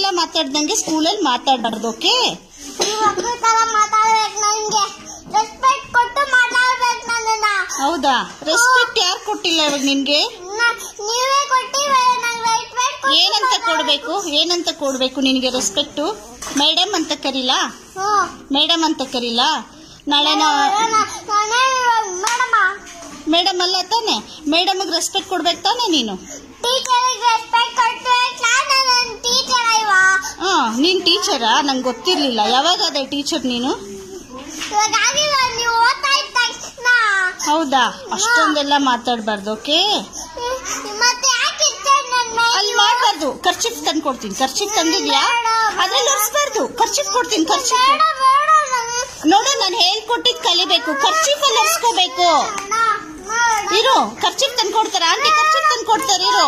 ಮಾತಾಡ್ದಂಗೆ ಸ್ಕೂಲಲ್ಲಿ ಮಾತಾಡ್ಬಾರ್ದು ಓಕೆ ನೀವು ಮಕ್ಕಳ ತರ ಮಾತಾಡ್ಬೇಕು ನಂಗೆ ರೆಸ್ಪೆಕ್ಟ್ ಕೊಟ್ಟು ಮಾತಾಡ್ಬೇಕು ನನ್ನನ್ನ ಹೌದಾ ರೆಸ್ಪೆಕ್ಟ್ ಯಾರು ಕೊಟ್ಟಿಲ್ಲ ಇವಾಗ ನಿನ್ಗೆ ನ- ನೀವೇ ಕೊಟ್ಟಿವೆ ನಂಗೆ ರೆಸ್ಪೆಕ್ಟ್ ಏನಂತ ಕೊಡ್ಬೇಕು ಏನಂತ ಕೊಡ್ಬೇಕು ನಿನಗೆ ರೆಸ್ಪೆಕ್ಟು ಮೇಡಮ್ ಅಂತ ಕರೀಲಾ ಹ್ಮ್ ಮೇಡಮ್ ಅಂತ ಕರೀಲಾ ನಾಳೆ ನಾ ಮೇಡಮ ಮೇಡಮ್ ಅಲ್ಲ ತಾನೆ ಮೇಡಮ್ಗೆ ರೆಸ್ಪೆಕ್ಟ್ ಕೊಡ್ಬೇಕು ತಾನೆ ನೀನು ಟೀಚರಿಗೆ ರೆಸ್ಪೆಕ್ಟ್ ಕೊಟ್ಟು ನಾನು ಟೀಚರ್ ಅಲ್ವಾ ಹಾ ನೀನ್ ಟೀಚರಾ ನಂಗೆ ಗೊತ್ತಿರ್ಲಿಲ್ಲ ಯಾವಾಗ ಅದೇ ಟೀಚರ್ ನೀನು ಇವಾಗ ಆಗಿಲ್ಲ ನೀವು ಓದ್ತಾ ಇದ್ದ ತಕ್ಷಣ ಹೌದಾ ಅಷ್ಟೊಂದೆಲ್ಲ ಮಾತಾಡ್ಬಾರ್ದು ಓಕೆ ಮತ್ತೆ ಯಾಕೆ ಇರ್ತಾರೆ ನನ್ನ ಅಲ್ಲಿ ಮಾಡಬಾರ್ದು ಖರ್ಚಿಫ್ ತಂದು ಕೊಡ್ತೀನಿ ಖರ್ಚಿಫ್ ತಂದಿದ್ಯಾ ಅದ್ರಲ್ಲಿ ಒರೆಸ್ಬಾರ್ದು ಖರ್ಚಿಫ್ ಕೊಡ್ತೀನಿ ಖರ್ಚಿಫ್ ಬೇಡ ಬೇಡ ನಂಗೆ ನೋಡು ನಾನು ಹೇಳ್ಕೊಟ್ಟಿದ್ ಕಲಿಬೇಕು ಖರ್ಚಿಫ್ ಅಲ್ಲಿ ಒರೆಸ್ಕೋಬೇಕು ಇರು ಖರ್ಚಿಫ್ ತಂದು ಕೊಡ್ತಾರ ಆಂಟಿ ಖರ್ಚಿಫ್ ತಂದು ಕೊಡ್ತಾರೆ ಇರು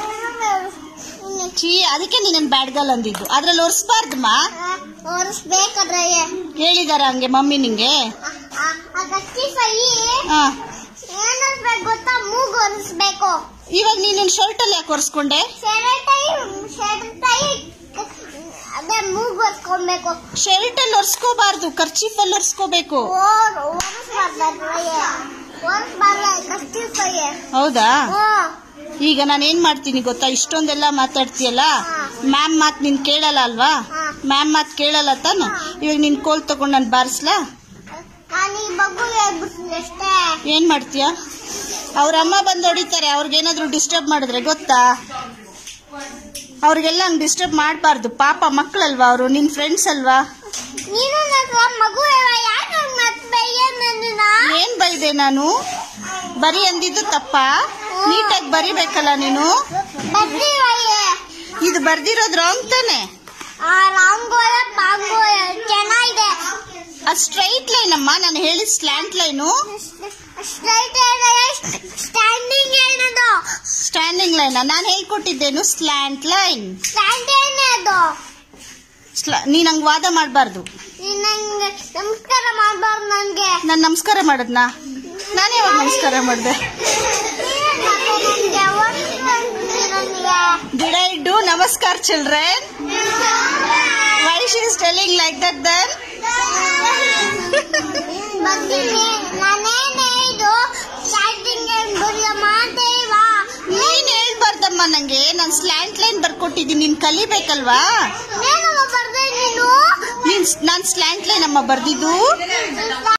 ಚೀ ಅದಕ್ಕೆ ನೀನ್ ಬ್ಯಾಡ್ ಗರ್ಲ್ ಅಂದಿದ್ದು ಅದ್ರಲ್ಲಿ ಒರೆಸ್ಬಾರ್ದಮ್ಮ ಒರೆಸ್ಬೇಕಾದ್ರೆ ಹೇಳಿದಾರ ಹಂಗೆ ಮಮ್ಮಿ ನಿಂಗೆ ಅಗತ್ಯ ಸೈ ಹಾ ಏನಿಸ್ಬೇಕು ಗೊತ್ತಾ ಮೂಗು ಒರೆಸ್ಬೇಕು ಇವಾಗ ನೀನು ಶರ್ಟ್ ಅಲ್ಲಿ ಯಾಕೆ ಒರೆಸ್ಕೊಂಡೆ ಶೆರಟೈ ಶೆರಟೈ ಅದೇ ಮೂಗು ಒರೆಸ್ಕೊಬೇಕು ಶರ್ಟ್ ಅಲ್ಲಿ ಒರೆಸ್ಕೋಬಾರ್ದು ಖರ್ಚಿಫ್ ಅಲ್ಲಿ ಒರೆಸ್ಕೋಬೇಕು ಓರ್ ಒರೆಸ್ಬಾರ್ದು ಒರೆಸ್ಬಾರ್ದು ಕಸ್ತಿ ಸೈ ಹೌದಾ ಹ್ಞೂ ಈಗ ನಾನು ಏನ್ ಮಾಡ್ತೀನಿ ಗೊತ್ತಾ ಇಷ್ಟೊಂದೆಲ್ಲ ಮಾತಾಡ್ತೀಯಲ್ಲ ಮ್ಯಾಮ್ ಮಾತ್ ನೀನ್ ಕೇಳಲ್ಲ ಅಲ್ವಾ ಮ್ಯಾಮ್ ಮಾತ್ ಕೇಳಲ್ಲ ತಾನೆ ಇವಾಗ ನಿನ್ ಕೋಲ್ ತಗೊಂಡ್ ನಾನು ಬಾರಿಸ್ಲಾ ನಾನು ಈ ಮಗು ಹೇಳ್ಬಿಡ್ತೀನಿ ಅಷ್ಟೇ ಏನ್ ಮಾಡ್ತೀಯ ಅವ್ರ ಅಮ್ಮ ಬಂದು ಹೊಡಿತಾರೆ ಅವ್ರಿಗೇನಾದ್ರೂ ಡಿಸ್ಟರ್ಬ್ ಮಾಡಿದ್ರೆ ಗೊತ್ತಾ ಅವ್ರಿಗೆಲ್ಲ ಹಂಗ್ ಡಿಸ್ಟರ್ಬ್ ಮಾಡಬಾರ್ದು ಪಾಪ ಮಕ್ಕಳಲ್ವಾ ಅವರು ನಿನ್ ಫ್ರೆಂಡ್ಸ್ ಅಲ್ವಾ ನೀನು ನನ್ನ ಮಗು ಯಾಕೆ ಮತ್ತೆ ಬೈಯ ನನ್ನನ್ನ ಏನ್ ಬೈದೆ ನಾನು ಬರಿ ಅಂದಿದ್ದು ತಪ್ಪ ನೀಟಾಗಿ ಬರಿಬೇಕಲ್ಲ ನೀನು ಬರ್ರಿ ಇದು ಬರ್ದಿರೋದು ರಾಂಗ್ ತಾನೆ ಆ ರಾಂಗೋಯ ಪಾಂಗೋಯ ಚೆನ್ನಾಗಿದೆ ಅದು ಸ್ಟ್ರೈಟ್ ಲೈನ್ ಅಮ್ಮ ನಾನು ಹೇಳಿದ ಸ್ಲ್ಯಾಂಟ್ ಲೈನು ಸ್ಟ್ರೈಟ್ ಸ್ಟ್ಯಾಂಡಿಂಗ್ ಏನದು ಸ್ಟ್ಯಾಂಡಿಂಗ್ ಲೈನ್ ನಾನು ಹೇಳ್ಕೊಟ್ಟಿದ್ದೇನು ಸ್ಲ್ಯಾಂಟ್ ಲೈನ್ ಸ್ಟ್ಯಾಂಡ್ ಏನದು ನೀನ್ ಹಂಗ್ ವಾದ ಮಾಡಬಾರ್ದು ನೀನ್ ನಂಗೆ ನಮಸ್ಕಾರ ಮಾಡ್ಬಾರ್ದು ನನ್ಗೆ ನಾನು ನಮಸ್ಕಾರ ಮಾಡದ್ನಾ ನಾನು ಯಾವಾಗ ನಮಸ್ಕಾರ ಮಾಡಿದೆ ನನ್ಗೆ ಒರೆಸ್ಬೇಕು ನನಗೆ ಡಿಡ್ ಐ ಡೂ ನಮಸ್ಕಾರ children why she is telling like that then ಬಂದಿನಿ ನಾನೇನೇ ಇದು ಸ್ಟಾರ್ಟಿಂಗ್ ಬರೆಯ ಮಾತೇವಾ ನೀನ್ ಹೇಳ್ಬಾರ್ದಮ್ಮ ನಂಗೆ ನಾನು ಸ್ಲ್ಯಾಂಟ್ ಲೈನ್ ಬರ್ಕೊಟ್ಟಿದ್ದೀನಿ ನೀನ್ ಕಲಿಬೇಕಲ್ವಾ ಏನಮ್ಮ ಬರ್ದೆ ನೀನು ನೀನ್ ನಾನು ಸ್ಲ್ಯಾಂಟ್ ಲೈನ್ ಅಮ್ಮ ಬರ್ದಿದ್ದು